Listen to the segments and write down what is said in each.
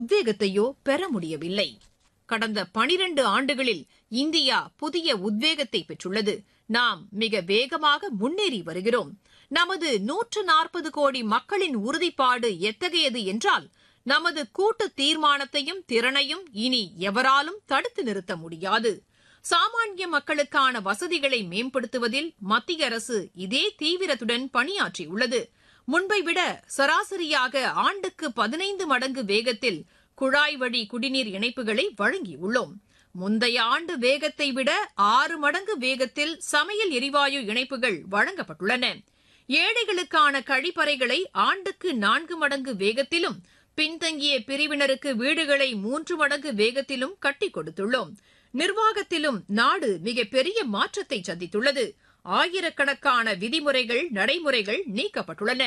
உத்வேகத்தையோ பெற முடியவில்லை கடந்த பனிரண்டு ஆண்டுகளில் இந்தியா புதிய உத்வேகத்தை பெற்றுள்ளது நாம் மிக வேகமாக முன்னேறி வருகிறோம் நமது நூற்று நாற்பது கோடி மக்களின் உறுதிப்பாடு எத்தகையது என்றால் நமது கூட்டு தீர்மானத்தையும் திறனையும் இனி எவராலும் தடுத்து நிறுத்த முடியாது சாமானிய மக்களுக்கான வசதிகளை மேம்படுத்துவதில் மத்திய அரசு இதே தீவிரத்துடன் பணியாற்றியுள்ளது முன்பை விட சராசரியாக ஆண்டுக்கு பதினைந்து மடங்கு வேகத்தில் குழாய் வழி குடிநீர் இணைப்புகளை வழங்கியுள்ளோம் முந்தைய ஆண்டு வேகத்தை விட ஆறு மடங்கு வேகத்தில் சமையல் எரிவாயு இணைப்புகள் வழங்கப்பட்டுள்ளன ஏழைகளுக்கான கழிப்பறைகளை ஆண்டுக்கு நான்கு மடங்கு வேகத்திலும் பின்தங்கிய பிரிவினருக்கு வீடுகளை மூன்று மடங்கு வேகத்திலும் கட்டிக் கொடுத்துள்ளோம் நிர்வாகத்திலும் நாடு மிகப்பெரிய மாற்றத்தை சந்தித்துள்ளது ஆயிரக்கணக்கான விதிமுறைகள் நடைமுறைகள் நீக்கப்பட்டுள்ளன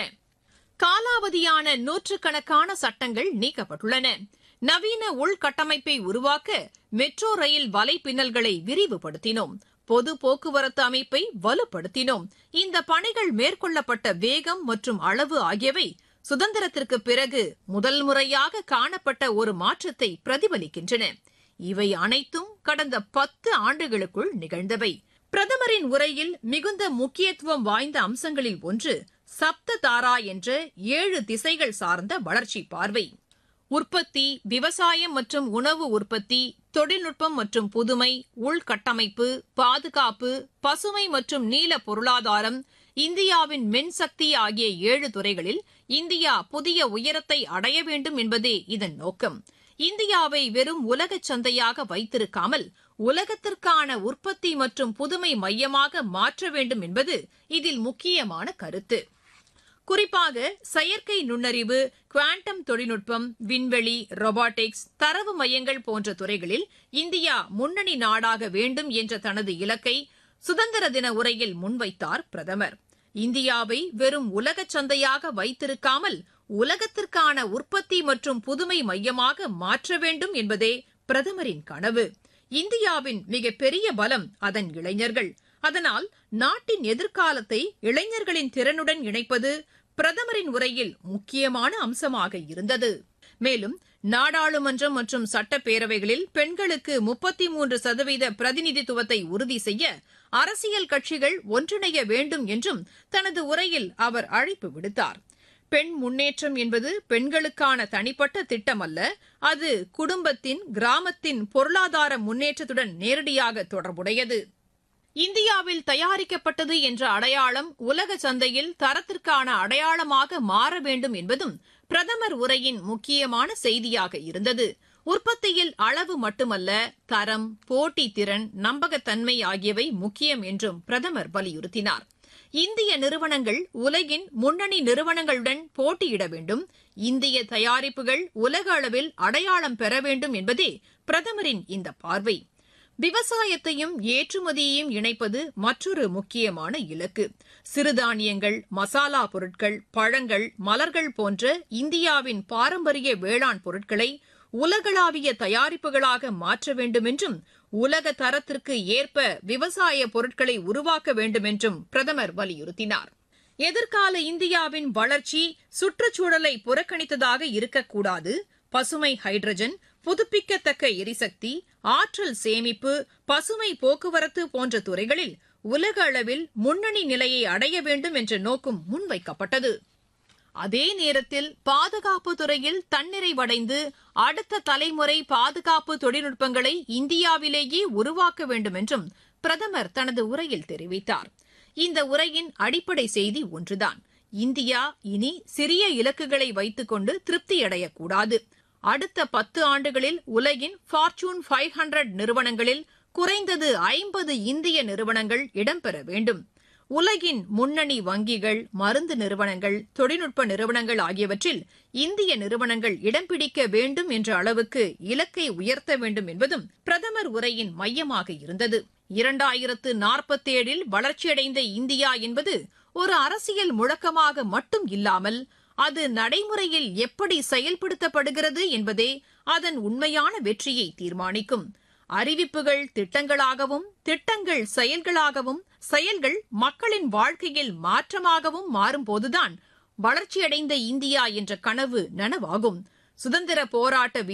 காலாவதியான நூற்றுக்கணக்கான சட்டங்கள் நீக்கப்பட்டுள்ளன நவீன உள்கட்டமைப்பை உருவாக்க மெட்ரோ ரயில் வலைப்பின்னல்களை விரிவுபடுத்தினோம் பொது போக்குவரத்து அமைப்பை வலுப்படுத்தினோம் இந்த பணிகள் மேற்கொள்ளப்பட்ட வேகம் மற்றும் அளவு ஆகியவை சுதந்திரத்திற்கு பிறகு முதல் முறையாக காணப்பட்ட ஒரு மாற்றத்தை பிரதிபலிக்கின்றன இவை அனைத்தும் கடந்த பத்து ஆண்டுகளுக்குள் நிகழ்ந்தவை பிரதமரின் உரையில் மிகுந்த முக்கியத்துவம் வாய்ந்த அம்சங்களில் ஒன்று சப்த தாரா என்ற ஏழு திசைகள் சார்ந்த வளர்ச்சி பார்வை உற்பத்தி விவசாயம் மற்றும் உணவு உற்பத்தி தொழில்நுட்பம் மற்றும் புதுமை உள்கட்டமைப்பு பாதுகாப்பு பசுமை மற்றும் நீல பொருளாதாரம் இந்தியாவின் மின்சக்தி ஆகிய ஏழு துறைகளில் இந்தியா புதிய உயரத்தை அடைய வேண்டும் என்பதே இதன் நோக்கம் இந்தியாவை வெறும் உலகச் சந்தையாக வைத்திருக்காமல் உலகத்திற்கான உற்பத்தி மற்றும் புதுமை மையமாக மாற்ற வேண்டும் என்பது இதில் முக்கியமான கருத்து குறிப்பாக செயற்கை நுண்ணறிவு குவாண்டம் தொழில்நுட்பம் விண்வெளி ரொபாட்டிக்ஸ் தரவு மையங்கள் போன்ற துறைகளில் இந்தியா முன்னணி நாடாக வேண்டும் என்ற தனது இலக்கை சுதந்திர தின உரையில் முன்வைத்தார் பிரதமர் இந்தியாவை வெறும் உலகச் சந்தையாக வைத்திருக்காமல் உலகத்திற்கான உற்பத்தி மற்றும் புதுமை மையமாக மாற்ற வேண்டும் என்பதே பிரதமரின் கனவு இந்தியாவின் மிகப்பெரிய பலம் அதன் இளைஞர்கள் அதனால் நாட்டின் எதிர்காலத்தை இளைஞர்களின் திறனுடன் இணைப்பது பிரதமரின் உரையில் முக்கியமான அம்சமாக இருந்தது மேலும் நாடாளுமன்றம் மற்றும் சட்டப்பேரவைகளில் பெண்களுக்கு முப்பத்தி மூன்று சதவீத பிரதிநிதித்துவத்தை உறுதி செய்ய அரசியல் கட்சிகள் ஒன்றிணைய வேண்டும் என்றும் தனது உரையில் அவர் அழைப்பு விடுத்தார் பெண் முன்னேற்றம் என்பது பெண்களுக்கான தனிப்பட்ட திட்டம் அல்ல அது குடும்பத்தின் கிராமத்தின் பொருளாதார முன்னேற்றத்துடன் நேரடியாக தொடர்புடையது இந்தியாவில் தயாரிக்கப்பட்டது என்ற அடையாளம் உலக சந்தையில் தரத்திற்கான அடையாளமாக மாற வேண்டும் என்பதும் பிரதமர் உரையின் முக்கியமான செய்தியாக இருந்தது உற்பத்தியில் அளவு மட்டுமல்ல தரம் போட்டி திறன் நம்பகத்தன்மை ஆகியவை முக்கியம் என்றும் பிரதமர் வலியுறுத்தினார் இந்திய நிறுவனங்கள் உலகின் முன்னணி நிறுவனங்களுடன் போட்டியிட வேண்டும் இந்திய தயாரிப்புகள் உலக அளவில் அடையாளம் பெற வேண்டும் என்பதே பிரதமரின் இந்த பார்வை விவசாயத்தையும் ஏற்றுமதியையும் இணைப்பது மற்றொரு முக்கியமான இலக்கு சிறுதானியங்கள் மசாலா பொருட்கள் பழங்கள் மலர்கள் போன்ற இந்தியாவின் பாரம்பரிய வேளாண் பொருட்களை உலகளாவிய தயாரிப்புகளாக மாற்ற வேண்டும் என்றும் உலக தரத்திற்கு ஏற்ப விவசாய பொருட்களை உருவாக்க வேண்டும் என்றும் பிரதமர் வலியுறுத்தினார் எதிர்கால இந்தியாவின் வளர்ச்சி சுற்றுச்சூழலை புறக்கணித்ததாக இருக்கக்கூடாது பசுமை ஹைட்ரஜன் புதுப்பிக்கத்தக்க எரிசக்தி ஆற்றல் சேமிப்பு பசுமை போக்குவரத்து போன்ற துறைகளில் உலக அளவில் முன்னணி நிலையை அடைய வேண்டும் என்ற நோக்கம் முன்வைக்கப்பட்டது அதே நேரத்தில் பாதுகாப்பு துறையில் தன்னிறைவடைந்து அடுத்த தலைமுறை பாதுகாப்பு தொழில்நுட்பங்களை இந்தியாவிலேயே உருவாக்க வேண்டும் என்றும் பிரதமர் தனது உரையில் தெரிவித்தார் இந்த உரையின் அடிப்படை செய்தி ஒன்றுதான் இந்தியா இனி சிறிய இலக்குகளை வைத்துக்கொண்டு திருப்தியடையக்கூடாது அடுத்த பத்து ஆண்டுகளில் உலகின் ஃபார்ச்சூன் ஃபைவ் ஹண்ட்ரட் நிறுவனங்களில் குறைந்தது ஐம்பது இந்திய நிறுவனங்கள் இடம்பெற வேண்டும் உலகின் முன்னணி வங்கிகள் மருந்து நிறுவனங்கள் தொழில்நுட்ப நிறுவனங்கள் ஆகியவற்றில் இந்திய நிறுவனங்கள் இடம் பிடிக்க வேண்டும் என்ற அளவுக்கு இலக்கை உயர்த்த வேண்டும் என்பதும் பிரதமர் உரையின் மையமாக இருந்தது இரண்டாயிரத்து நாற்பத்தேழில் வளர்ச்சியடைந்த இந்தியா என்பது ஒரு அரசியல் முழக்கமாக மட்டும் இல்லாமல் அது நடைமுறையில் எப்படி செயல்படுத்தப்படுகிறது என்பதே அதன் உண்மையான வெற்றியை தீர்மானிக்கும் அறிவிப்புகள் திட்டங்களாகவும் திட்டங்கள் செயல்களாகவும் செயல்கள் மக்களின் வாழ்க்கையில் மாற்றமாகவும் மாறும்போதுதான் வளர்ச்சியடைந்த இந்தியா என்ற கனவு நனவாகும் சுதந்திர போராட்ட